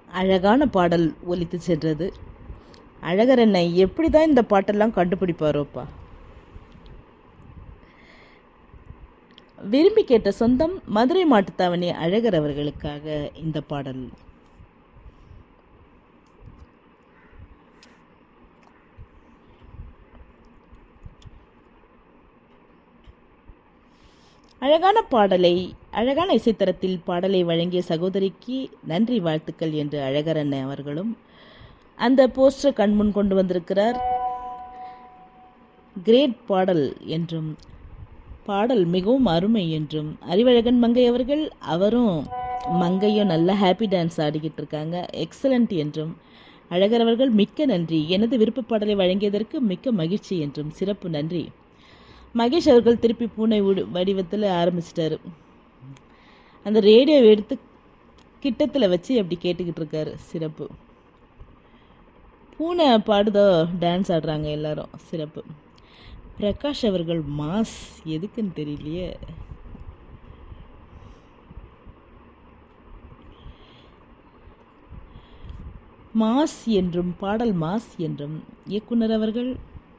அழகான பாடல் ஒலித்து சென்றது அழகர் என்ன எப்படி தான் இந்த பாட்டெல்லாம் கண்டுபிடிப்பாரோப்பா விரும்பி கேட்ட சொந்தம் மதுரை மாட்டுத்தாவணி அழகர் அவர்களுக்காக இந்த பாடல் அழகான பாடலை அழகான இசைத்தரத்தில் பாடலை வழங்கிய சகோதரிக்கு நன்றி வாழ்த்துக்கள் என்று அழகர் அண்ணன் அவர்களும் அந்த போஸ்டர் கண்முன் கொண்டு வந்திருக்கிறார் கிரேட் பாடல் என்றும் பாடல் மிகவும் அருமை என்றும் அறிவழகன் மங்கை அவர்கள் அவரும் மங்கையும் நல்ல ஹாப்பி டான்ஸ் ஆடிக்கிட்டு இருக்காங்க எக்ஸலண்ட் என்றும் அழகர் அவர்கள் மிக்க நன்றி எனது விருப்ப பாடலை வழங்கியதற்கு மிக்க மகிழ்ச்சி என்றும் சிறப்பு நன்றி மகேஷ் அவர்கள் திருப்பி பூனை உடு வடிவத்தில் ஆரம்பிச்சிட்டாரு அந்த ரேடியோவை எடுத்து கிட்டத்தில் வச்சு அப்படி கேட்டுக்கிட்டு இருக்காரு சிறப்பு பூனை பாடுதோ டான்ஸ் ஆடுறாங்க எல்லாரும் சிறப்பு பிரகாஷ் அவர்கள் மாஸ் எதுக்குன்னு தெரியலையே மாஸ் என்றும் பாடல் மாஸ் என்றும் இயக்குனர் அவர்கள்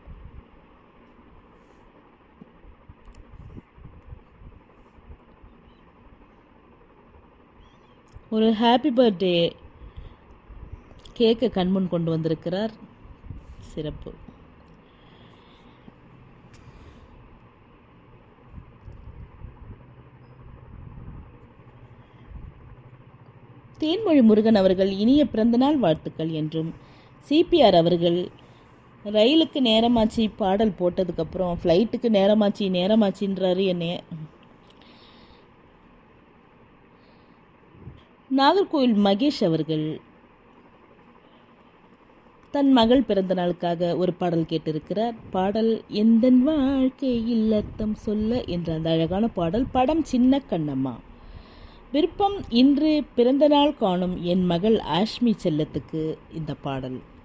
ஒரு ஹாப்பி பர்த்டே கேக்கை கண்முன் கொண்டு வந்திருக்கிறார் சிறப்பு தேன்மொழி முருகன் அவர்கள் இனிய பிறந்தநாள் வாழ்த்துக்கள் என்றும் சிபிஆர் அவர்கள் ரயிலுக்கு நேரமாச்சு பாடல் போட்டதுக்கப்புறம் ஃப்ளைட்டுக்கு நேரமாச்சு நேரமாச்சின்றாரு என்னைய நாகர்கோவில் மகேஷ் அவர்கள் தன் மகள் பிறந்த நாளுக்காக ஒரு பாடல் கேட்டிருக்கிறார் பாடல் எந்தன் வாழ்க்கை இல்லத்தம் சொல்ல என்ற அந்த அழகான பாடல் படம் சின்ன கண்ணம்மா விருப்பம் இன்று பிறந்த நாள் காணும் என் மகள் ஆஷ்மி செல்லத்துக்கு இந்த பாடல்